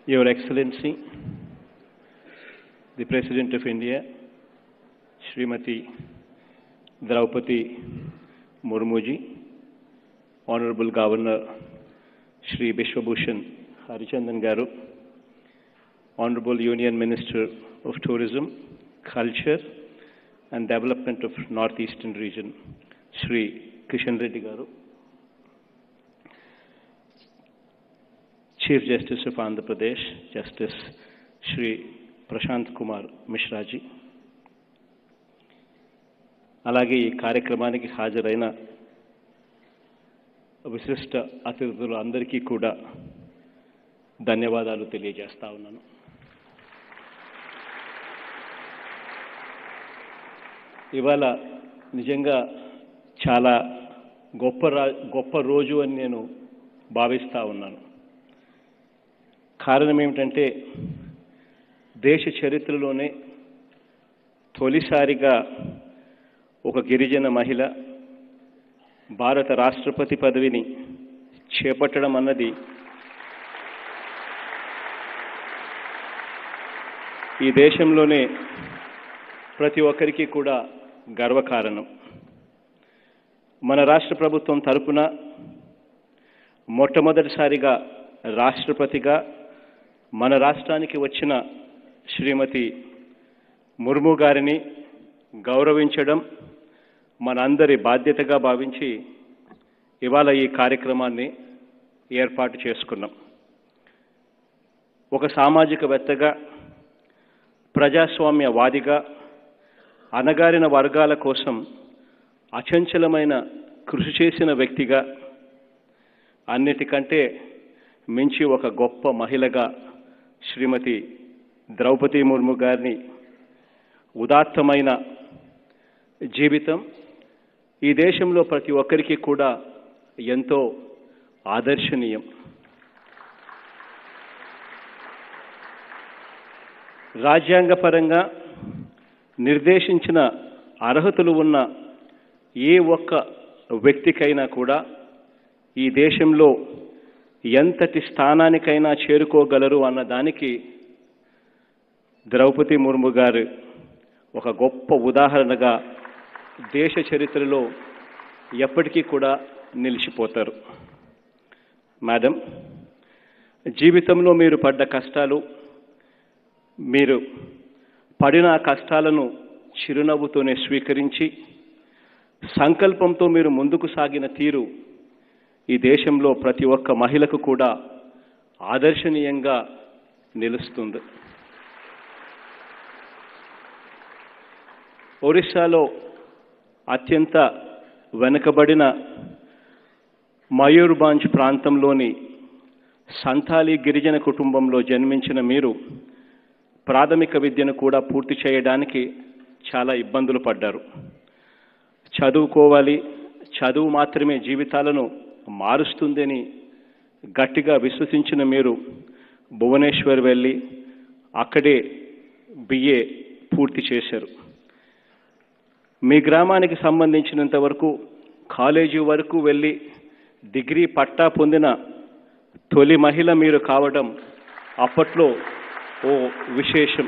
Your Excellency, the President of India, Srimati Draupadi Murmuji, Honorable Governor Shri Bishwabhushan Harichandan Garu, Honorable Union Minister of Tourism, Culture and Development of Northeastern Region, Shri Kishan Reddy Garu, Chief Justice of Andhra Pradesh, Justice Shri Prashanth Kumar మిశ్రాజీ అలాగే ఈ కార్యక్రమానికి హాజరైన విశిష్ట అతిథులు అందరికీ కూడా ధన్యవాదాలు తెలియజేస్తా ఉన్నాను ఇవాళ నిజంగా చాలా గొప్ప రా గొప్ప రోజు అని నేను భావిస్తూ ఉన్నాను కారణం ఏమిటంటే దేశ చరిత్రలోనే తొలిసారిగా ఒక గిరిజన మహిళ భారత రాష్ట్రపతి పదవిని చేపట్టడం అన్నది ఈ దేశంలోనే ప్రతి ఒక్కరికి కూడా గర్వకారణం మన రాష్ట్ర ప్రభుత్వం తరపున మొట్టమొదటిసారిగా రాష్ట్రపతిగా మన రాష్ట్రానికి వచ్చిన శ్రీమతి ముర్ము గారిని గౌరవించడం మనందరి బాధ్యతగా భావించి ఇవాళ ఈ కార్యక్రమాన్ని ఏర్పాటు చేసుకున్నాం ఒక సామాజికవేత్తగా ప్రజాస్వామ్యవాదిగా అణగారిన వర్గాల కోసం అచంచలమైన కృషి చేసిన వ్యక్తిగా అన్నిటికంటే మించి ఒక గొప్ప మహిళగా శ్రీమతి ద్రౌపది ముర్ము గారిని ఉదాత్తమైన జీవితం ఈ దేశంలో ప్రతి ఒక్కరికి కూడా ఎంతో ఆదర్శనీయం రాజ్యాంగపరంగా నిర్దేశించిన అర్హతలు ఉన్న ఏ ఒక్క వ్యక్తికైనా కూడా ఈ దేశంలో ఎంతటి స్థానానికైనా చేరుకోగలరు అన్న దానికి ద్రౌపది ముర్ము గారు ఒక గొప్ప ఉదాహరణగా దేశ చరిత్రలో ఎప్పటికీ కూడా నిలిచిపోతారు మేడం జీవితంలో మీరు పడ్డ కష్టాలు మీరు పడిన ఆ కష్టాలను చిరునవ్వుతోనే స్వీకరించి సంకల్పంతో మీరు ముందుకు సాగిన తీరు ఈ దేశంలో ప్రతి ఒక్క మహిళకు కూడా ఆదర్శనీయంగా నిలుస్తుంది ఒరిస్సాలో అత్యంత వెనుకబడిన మయూర్బాంజ్ ప్రాంతంలోని సంతాలి గిరిజన కుటుంబంలో జన్మించిన మీరు ప్రాథమిక విద్యను కూడా పూర్తి చేయడానికి చాలా ఇబ్బందులు పడ్డారు చదువుకోవాలి చదువు మాత్రమే జీవితాలను మారుస్తుందని గట్టిగా విశ్వసించిన మీరు భువనేశ్వర్ వెళ్ళి అక్కడే బిఏ పూర్తి చేశారు మీ గ్రామానికి సంబంధించినంత వరకు కాలేజీ వరకు వెళ్ళి డిగ్రీ పట్టా పొందిన తొలి మహిళ మీరు కావడం అప్పట్లో ఓ విశేషం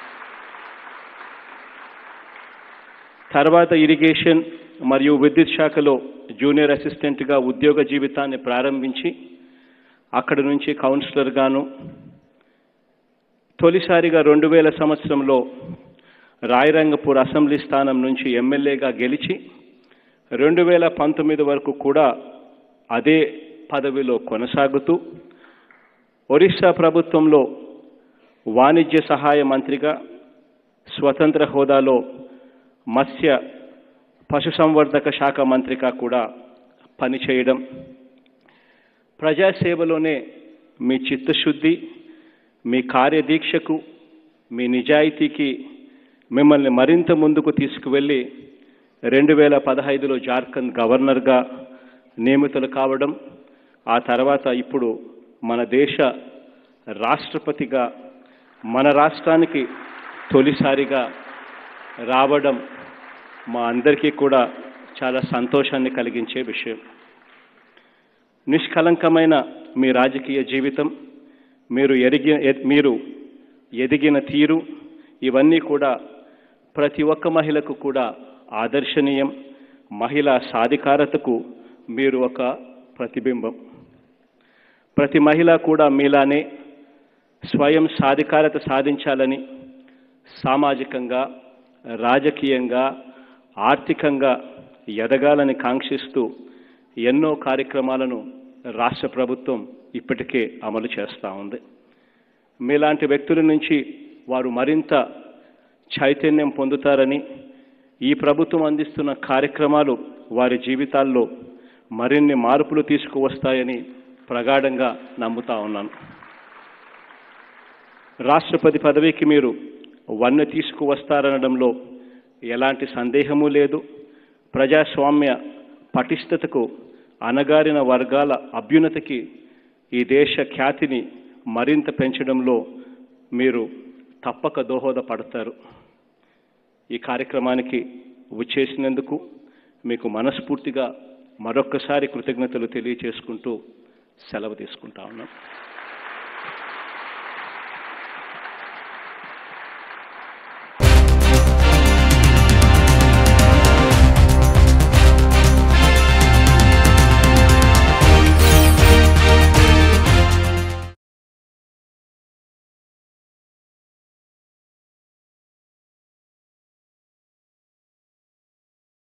తర్వాత ఇరిగేషన్ మరియు విద్యుత్ శాఖలో జూనియర్ అసిస్టెంట్గా ఉద్యోగ జీవితాన్ని ప్రారంభించి అక్కడి నుంచి కౌన్సిలర్గాను తొలిసారిగా రెండు వేల సంవత్సరంలో రాయరంగపూర్ అసెంబ్లీ స్థానం నుంచి ఎమ్మెల్యేగా గెలిచి రెండు వేల పంతొమ్మిది వరకు కూడా అదే పదవిలో కొనసాగుతూ ఒరిస్సా ప్రభుత్వంలో వాణిజ్య సహాయ మంత్రిగా స్వతంత్ర హోదాలో మత్స్య పశుసంవర్ధక శాఖ మంత్రిగా కూడా పనిచేయడం ప్రజాసేవలోనే మీ చిత్తశుద్ధి మీ కార్యదీక్షకు మీ నిజాయితీకి మిమ్మల్ని మరింత ముందుకు తీసుకువెళ్ళి రెండు వేల పదహైదులో జార్ఖండ్ గవర్నర్గా నియమితులు కావడం ఆ తర్వాత ఇప్పుడు మన దేశ రాష్ట్రపతిగా మన రాష్ట్రానికి తొలిసారిగా రావడం మా అందరికీ కూడా చాలా సంతోషాన్ని కలిగించే విషయం నిష్కలంకమైన మీ రాజకీయ జీవితం మీరు ఎరిగి ఎ- మీరు ఎదిగిన తీరు ఇవన్నీ కూడా ప్రతి ఒక్క మహిళకు కూడా ఆదర్శనీయం మహిళా సాధికారతకు మీరు ఒక ప్రతిబింబం ప్రతి మహిళ కూడా మీలానే స్వయం సాధికారత సాధించాలని సామాజికంగా రాజకీయంగా ఆర్థికంగా ఎదగాలని కాంక్షిస్తూ ఎన్నో కార్యక్రమాలను రాష్ట్ర ప్రభుత్వం ఇప్పటికే అమలు చేస్తూ ఉంది మీలాంటి వ్యక్తుల నుంచి వారు మరింత చైతన్యం పొందుతారని ఈ ప్రభుత్వం అందిస్తున్న కార్యక్రమాలు వారి జీవితాల్లో మరిన్ని మార్పులు తీసుకువస్తాయని ప్రగాఢంగా నమ్ముతా ఉన్నాను రాష్ట్రపతి పదవికి మీరు వన్నె తీసుకువస్తారనడంలో ఎలాంటి సందేహము లేదు ప్రజాస్వామ్య పటిష్టతకు అణగారిన వర్గాల అభ్యున్నతికి ఈ దేశ ఖ్యాతిని మరింత పెంచడంలో మీరు తప్పక దోహదపడతారు ఈ కార్యక్రమానికి వచ్చేసినందుకు మీకు మనస్ఫూర్తిగా మరొక్కసారి కృతజ్ఞతలు తెలియచేసుకుంటూ సెలవు తీసుకుంటా ఉన్నాం